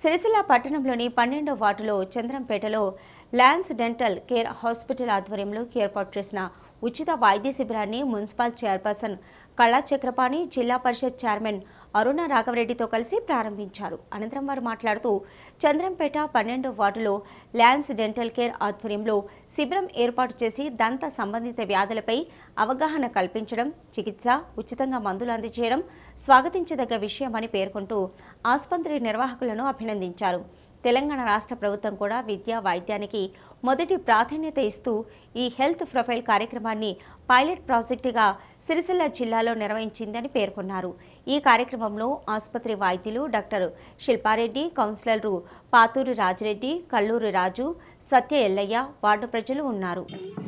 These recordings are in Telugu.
సిరిసిల్ల పట్టణంలోని పన్నెండో వార్డులో చంద్రంపేటలో ల్యాన్స్ డెంటల్ కేర్ హాస్పిటల్ ఆధ్వర్యంలో ఏర్పాటు చేసిన ఉచిత వైద్య శిబిరాన్ని మున్సిపల్ చైర్పర్సన్ కళా చక్రపాణి జిల్లా పరిషత్ చైర్మన్ అరుణ రాఘవరెడ్డితో కలిసి ప్రారంభించారు అనంతరం వారు మాట్లాడుతూ చంద్రంపేట పన్నెండో వార్డులో ల్యాన్స్ డెంటల్ కేర్ ఆధ్వర్యంలో శిబిరం ఏర్పాటు చేసి దంత సంబంధిత వ్యాధులపై అవగాహన కల్పించడం చికిత్స ఉచితంగా మందులు అందజేయడం స్వాగతించదగ్గ విషయమని పేర్కొంటూ ఆసుపత్రి నిర్వాహకులను అభినందించారు తెలంగాణ రాష్ట్ర ప్రభుత్వం కూడా విద్యా వైద్యానికి మొదటి ప్రాధాన్యత ఇస్తూ ఈ హెల్త్ ప్రొఫైల్ కార్యక్రమాన్ని పైలట్ ప్రాజెక్టుగా సిరిసిల్ల జిల్లాలో నిర్వహించిందని పేర్కొన్నారు ఈ కార్యక్రమంలో ఆసుపత్రి వైద్యులు డాక్టర్ శిల్పారెడ్డి కౌన్సిలర్లు పాతూరి రాజిరెడ్డి కల్లూరి రాజు సత్య ఎల్లయ్య వార్డు ప్రజలు ఉన్నారు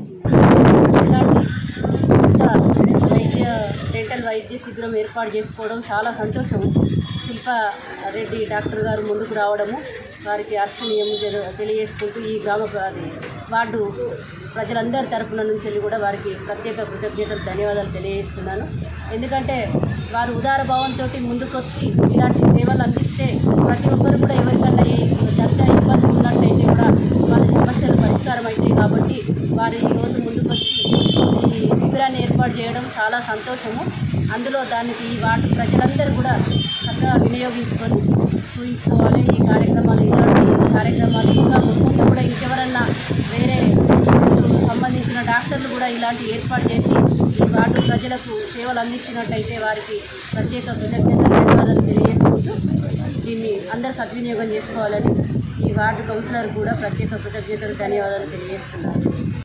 ఇలాంటి వైద్య డెంటల్ వైద్య శిబిరం ఏర్పాటు చేసుకోవడం చాలా సంతోషం శిల్ప రెడ్డి డాక్టర్ గారు ముందుకు రావడము వారికి అర్చనీయం తెలియజేసుకుంటూ ఈ గ్రామ అది వార్డు ప్రజలందరి తరపున నుంచి వెళ్ళి కూడా వారికి ప్రత్యేక కృతజ్ఞతలు ధన్యవాదాలు తెలియజేస్తున్నాను ఎందుకంటే వారు ఉదార భావంతో ముందుకొచ్చి ఇలాంటి సేవలు అందిస్తే ప్రతి ఒక్కరు కూడా ఎవరికన్నా ఏ దంత ఇబ్బంది ఉన్నట్టయితే కూడా వాళ్ళ సమస్యలు పరిష్కారం అవుతాయి కాబట్టి వారు ఈరోజు ముందుకొచ్చి ఈ శిబిరాన్ని ఏర్పాటు చేయడం చాలా సంతోషము అందులో దానికి ఈ వార్డు ప్రజలందరూ కూడా చక్కగా వినియోగించుకొని చూపించుకోవాలి ఈ కార్యక్రమాలు ఇలాంటి కార్యక్రమాలు ఇంకా ముందు కూడా ఇంకెవరన్నా వేరే సంబంధించిన డాక్టర్లు కూడా ఇలాంటి ఏర్పాటు చేసి ఈ వార్డు ప్రజలకు సేవలు అందించినట్టయితే వారికి ప్రత్యేక కృతజ్ఞత ధన్యవాదాలు తెలియజేసుకుంటూ దీన్ని అందరూ సద్వినియోగం చేసుకోవాలని ఈ వార్డు కౌన్సిలర్ కూడా ప్రత్యేక కృతజ్ఞతలు ధన్యవాదాలు తెలియజేస్తున్నారు